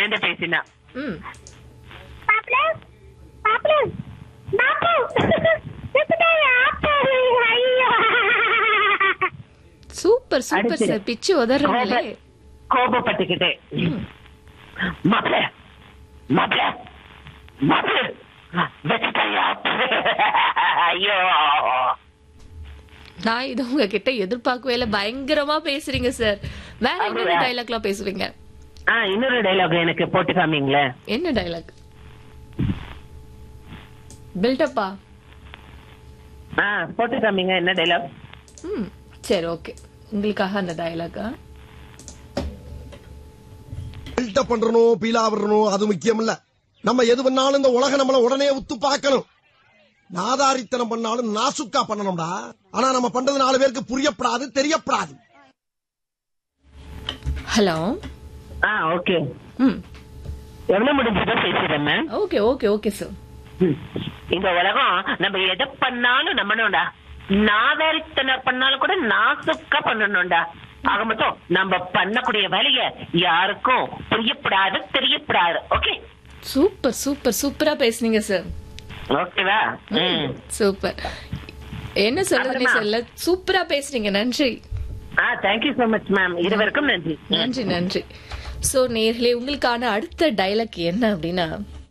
குழந்தை பேசினா ம் பாப்புல பாப்புல பாப்பு எப்படியா ஆத்தாரு ஐயோ சூப்பர் சூப்பர் அடுத்து. சார் பிச்சு உதறீங்களே கோப- கோபப்பட்டுக்கிட்டே மாப்பிள மாப்பிள மாப்பிள வச்சுட்டாயா ஐயோ நான் இது உங்ககிட்ட எதிர்பார்க்கவே இல்ல பயங்கரமா பேசுறீங்க சார் வேற என்னென்ன அப்படியா? டைலாக்லாம் பேசுவீங்க ஆ இன்னொரு டைலாக் எனக்கு போட்டு காமிங்களேன் என்ன டைலாக் பில்டப்பா ஆ போட்டு காமிங்க என்ன டைலாக் ம் சரி ஓகே உங்களுக்காக அந்த டைலாக்கா பில்டப் பண்றணும் பீலா விடணும் அது முக்கியம் இல்ல நம்ம எது பண்ணாலும் இந்த உலக நம்மள உடனே உத்து பார்க்கணும் நாதாரித்தனம் பண்ணாலும் நாசுக்கா பண்ணணும்டா ஆனா நம்ம பண்றது நாலு பேருக்கு புரியப்படாது தெரியப்படாது ஹலோ ஆ ஓகே ம் எவ்வளவு முடிஞ்சதோ பேசுறேன் ma'am okay okay okay sir ம். இந்த உலகம் நம்ம எதை பண்ணாலும் நம்பணும்டா நாதாரித்தனம் பண்ணாலும் கூட நாசுக்கா பண்ணணும்டா ஆக மொத்தம் நம்ம பண்ணக்கூடிய வேலைய யாருக்கும் புரியப்படாது தெரியப்படாது ஓகே சூப்பர் சூப்பர் சூப்பரா பேசுனீங்க சார் ஓகேவா ம் சூப்பர் என்ன சொல்றதுன்னு அப்புறமா? சொல்ல சூப்பரா பேசுறீங்க நன்றி ஆ தேங்க்யூ சோ மச் மேம் இருவருக்கும் நன்றி நன்றி நன்றி சோ நேர்களே உங்களுக்கான அடுத்த டைலாக் என்ன அப்படின்னா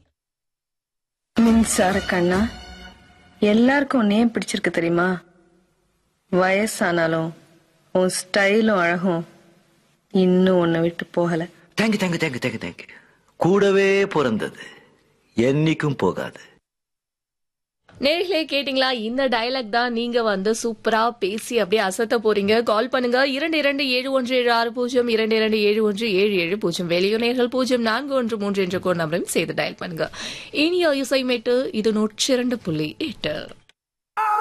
மின்சார கண்ணா எல்லாருக்கும் உன்னை ஏன் பிடிச்சிருக்கு தெரியுமா வயசானாலும் உன் ஸ்டைலும் அழகும் இன்னும் உன்னை விட்டு போகல thank you thank you thank you thank you thank you கூடவே பிறந்தது என்னைக்கும் போகாது நேர்களே கேட்டிங்களா இந்த டயலாக் தான் நீங்க வந்து சூப்பரா பேசி அப்படியே அசத்த போறீங்க கால் பண்ணுங்க இரண்டு இரண்டு ஏழு ஒன்று ஏழு ஆறு பூஜ்ஜியம் இரண்டு இரண்டு ஏழு ஒன்று ஏழு ஏழு பூஜ்ஜியம் வெளியுநேர்கள் பூஜ்ஜியம் நான்கு ஒன்று மூன்று என்ற கோட் நம்பரையும் செய்து டயல் பண்ணுங்க இனிய இசைமேட்டு இது நூற்றி இரண்டு புள்ளி எட்டு